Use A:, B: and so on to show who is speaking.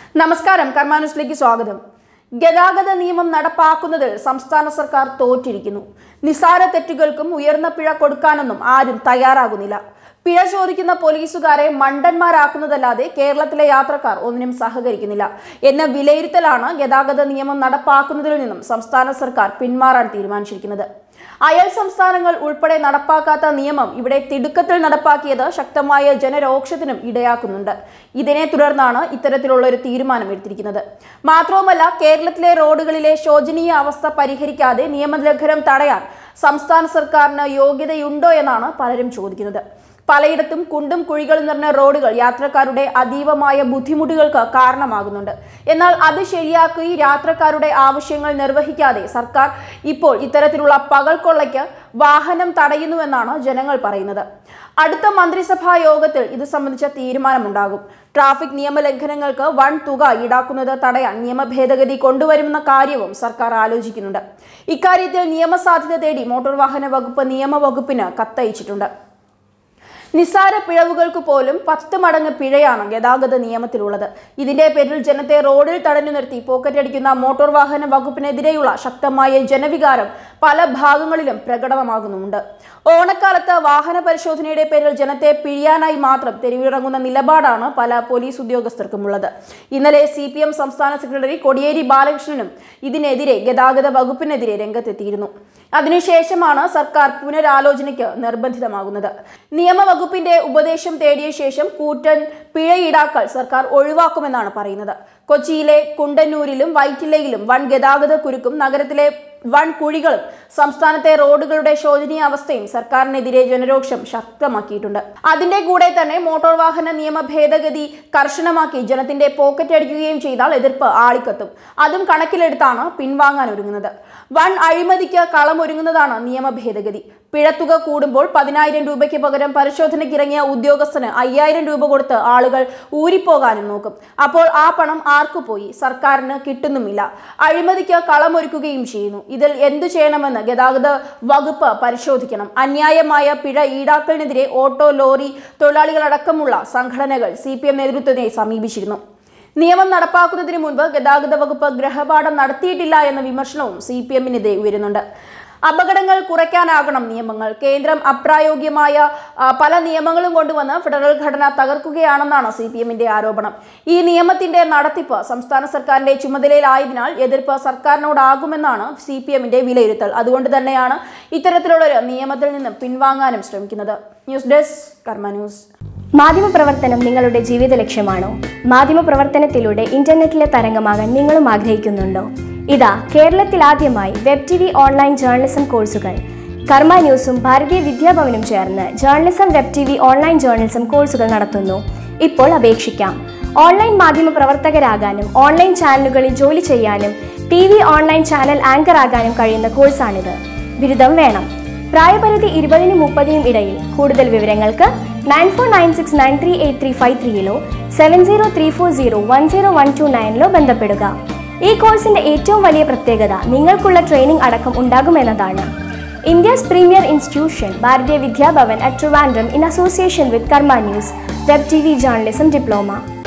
A: നമസ്കാരം കർമാനുസിലേക്ക് സ്വാഗതം ഗതാഗത നിയമം നടപ്പാക്കുന്നതിൽ സംസ്ഥാന സർക്കാർ തോറ്റിരിക്കുന്നു നിസാര തെറ്റുകൾക്കും ഉയർന്ന പിഴ കൊടുക്കാനൊന്നും ആരും തയ്യാറാകുന്നില്ല പിഴ ചോദിക്കുന്ന പോലീസുകാരെ മണ്ടന്മാരാക്കുന്നതല്ലാതെ കേരളത്തിലെ യാത്രക്കാർ ഒന്നിനും സഹകരിക്കുന്നില്ല എന്ന വിലയിരുത്തലാണ് ഗതാഗത നിയമം നടപ്പാക്കുന്നതിൽ നിന്നും സംസ്ഥാന സർക്കാർ പിന്മാറാൻ തീരുമാനിച്ചിരിക്കുന്നത് അയൽ സംസ്ഥാനങ്ങൾ ഉൾപ്പെടെ നടപ്പാക്കാത്ത നിയമം ഇവിടെ തിടുക്കത്തിൽ നടപ്പാക്കിയത് ശക്തമായ ജനരോക്ഷത്തിനും ഇടയാക്കുന്നുണ്ട് ഇതിനെ തുടർന്നാണ് ഇത്തരത്തിലുള്ള ഒരു തീരുമാനം എടുത്തിരിക്കുന്നത് മാത്രവുമല്ല കേരളത്തിലെ റോഡുകളിലെ ശോചനീയ അവസ്ഥ പരിഹരിക്കാതെ നിയമലംഘനം തടയാൻ സംസ്ഥാന സർക്കാരിന് യോഗ്യതയുണ്ടോ എന്നാണ് പലരും ചോദിക്കുന്നത് പലയിടത്തും കുണ്ടും കുഴികളും നിറഞ്ഞ റോഡുകൾ യാത്രക്കാരുടെ അതീവമായ ബുദ്ധിമുട്ടുകൾക്ക് കാരണമാകുന്നുണ്ട് എന്നാൽ അത് ശരിയാക്കി യാത്രക്കാരുടെ ആവശ്യങ്ങൾ നിർവഹിക്കാതെ സർക്കാർ ഇപ്പോൾ ഇത്തരത്തിലുള്ള പകൽക്കൊള്ളയ്ക്ക് വാഹനം തടയുന്നുവെന്നാണ് ജനങ്ങൾ പറയുന്നത് അടുത്ത മന്ത്രിസഭാ യോഗത്തിൽ ഇത് സംബന്ധിച്ച തീരുമാനമുണ്ടാകും ട്രാഫിക് നിയമലംഘനങ്ങൾക്ക് വൻ തുക ഈടാക്കുന്നത് തടയാൻ നിയമ ഭേദഗതി കൊണ്ടുവരുമെന്ന കാര്യവും സർക്കാർ ആലോചിക്കുന്നുണ്ട് ഇക്കാര്യത്തിൽ നിയമസാധ്യത തേടി മോട്ടോർ വാഹന വകുപ്പ് നിയമവകുപ്പിന് കത്തയച്ചിട്ടുണ്ട് നിസ്സാര പിഴവുകൾക്ക് പോലും പത്ത് മടങ്ങ് പിഴയാണ് ഗതാഗത നിയമത്തിലുള്ളത് ഇതിന്റെ പേരിൽ ജനത്തെ റോഡിൽ തടഞ്ഞു നിർത്തി പോക്കറ്റടിക്കുന്ന മോട്ടോർ വാഹന വകുപ്പിനെതിരെയുള്ള ശക്തമായ ജനവികാരം പല ഭാഗങ്ങളിലും പ്രകടമാകുന്നുമുണ്ട് ഓണക്കാലത്ത് വാഹന പരിശോധനയുടെ പേരിൽ ജനത്തെ പിഴിയാനായി മാത്രം തെരുവിലിറങ്ങുന്ന നിലപാടാണ് പല പോലീസ് ഉദ്യോഗസ്ഥർക്കുമുള്ളത് ഇന്നലെ സി പി എം സംസ്ഥാന സെക്രട്ടറി കോടിയേരി ബാലകൃഷ്ണനും ഇതിനെതിരെ ഗതാഗത വകുപ്പിനെതിരെ രംഗത്തെത്തിയിരുന്നു അതിനുശേഷമാണ് സർക്കാർ പുനരാലോചനയ്ക്ക് നിർബന്ധിതമാകുന്നത് നിയമവകുപ്പിന്റെ ഉപദേശം തേടിയ ശേഷം കൂറ്റൻ പിഴ ഈടാക്കൽ സർക്കാർ ഒഴിവാക്കുമെന്നാണ് പറയുന്നത് കൊച്ചിയിലെ കുണ്ടന്നൂരിലും വൈറ്റിലയിലും വൻ ഗതാഗത കുരുക്കും നഗരത്തിലെ വൻ കുഴികളും സംസ്ഥാനത്തെ റോഡുകളുടെ ശോചനീയ അവസ്ഥയും സർക്കാരിനെതിരെ ജനരോക്ഷം ശക്തമാക്കിയിട്ടുണ്ട് അതിന്റെ കൂടെ തന്നെ മോട്ടോർ വാഹന നിയമ ഭേദഗതി കർശനമാക്കി ജനത്തിന്റെ പോക്കറ്റ് അടിക്കുകയും ചെയ്താൽ എതിർപ്പ് ആളിക്കത്തും അതും കണക്കിലെടുത്താണ് പിൻവാങ്ങാൻ ഒരുങ്ങുന്നത് വൻ അഴിമതിക്ക് കളമൊരുങ്ങുന്നതാണ് നിയമ ഭേദഗതി പിഴത്തുക കൂടുമ്പോൾ പതിനായിരം രൂപയ്ക്ക് പകരം പരിശോധനയ്ക്കിറങ്ങിയ ഉദ്യോഗസ്ഥന് അയ്യായിരം രൂപ കൊടുത്ത് ആളുകൾ ഊരിപ്പോകാനും നോക്കും അപ്പോൾ ആ പണം ആർക്കു പോയി സർക്കാരിന് കിട്ടുന്നുമില്ല അഴിമതിക്ക് കളമൊരുക്കുകയും ചെയ്യുന്നു ഇതിൽ എന്തു ചെയ്യണമെന്ന് ഗതാഗത വകുപ്പ് പരിശോധിക്കണം അന്യായമായ പിഴ ഈടാക്കലിനെതിരെ ഓട്ടോ ലോറി തൊഴിലാളികളടക്കമുള്ള സംഘടനകൾ സി പി എം നേതൃത്വത്തെ സമീപിച്ചിരുന്നു നിയമം നടപ്പാക്കുന്നതിന് മുൻപ് ഗതാഗത വകുപ്പ് ഗ്രഹപാഠം നടത്തിയിട്ടില്ല എന്ന വിമർശനവും സി പി എമ്മിനെതിരെ ഉയരുന്നുണ്ട് അപകടങ്ങൾ കുറയ്ക്കാനാകണം നിയമങ്ങൾ കേന്ദ്രം അപ്രായോഗ്യമായ ആ, പല നിയമങ്ങളും കൊണ്ടുവന്ന് ഫെഡറൽ ഘടന തകർക്കുകയാണെന്നാണ് സി പി എമ്മിന്റെ ആരോപണം ഈ നിയമത്തിന്റെ നടത്തിപ്പ് സംസ്ഥാന സർക്കാരിന്റെ ചുമതലയിലായതിനാൽ എതിർപ്പ് സർക്കാരിനോടാകുമെന്നാണ് സി പി എമ്മിന്റെ വിലയിരുത്തൽ അതുകൊണ്ട് തന്നെയാണ് ഇത്തരത്തിലുള്ളൊരു നിയമത്തിൽ നിന്ന് പിൻവാങ്ങാനും ശ്രമിക്കുന്നത് ന്യൂസ് ഡെസ്ക് കർമ്മ ന്യൂസ്
B: മാധ്യമപ്രവർത്തനം നിങ്ങളുടെ ജീവിത ലക്ഷ്യമാണോ മാധ്യമപ്രവർത്തനത്തിലൂടെ ഇന്റർനെറ്റിലെ തരംഗമാകാൻ നിങ്ങളും ആഗ്രഹിക്കുന്നുണ്ടോ ഇതാ കേരളത്തിൽ ആദ്യമായി web T V online journalism കോഴ്സുകൾ കർമ്മ ന്യൂസും ഭാരതീയ വിദ്യാഭവനും ചേർന്ന് journalism web T V online journalism കോഴ്സുകൾ നടത്തുന്നു ഇപ്പോൾ അപേക്ഷിക്കാം ഓൺലൈൻ മാധ്യമ പ്രവർത്തകരാകാനും ഓൺലൈൻ ചാനലുകളിൽ ജോലി ചെയ്യാനും T V online channel anchor ആകാനും കഴിയുന്ന കോഴ്സാണിത് ബിരുദം വേണം പ്രായപരിധി ഇരുപതിനും മുപ്പതിനും ഇടയിൽ കൂടുതൽ വിവരങ്ങൾക്ക് nine four nine six nine three eight three five ത്രീയിലോ seven zero three four zero one zero one two നയനിലോ ബന്ധപ്പെടുക ഈ കോഴ്സിന്റെ ഏറ്റവും വലിയ പ്രത്യേകത നിങ്ങൾക്കുള്ള ട്രെയിനിംഗ് അടക്കം ഉണ്ടാകുമെന്നതാണ് India's premier institution Bharatiya Vidya Bhavan at Trivandrum in association with Karma news web T V journalism diploma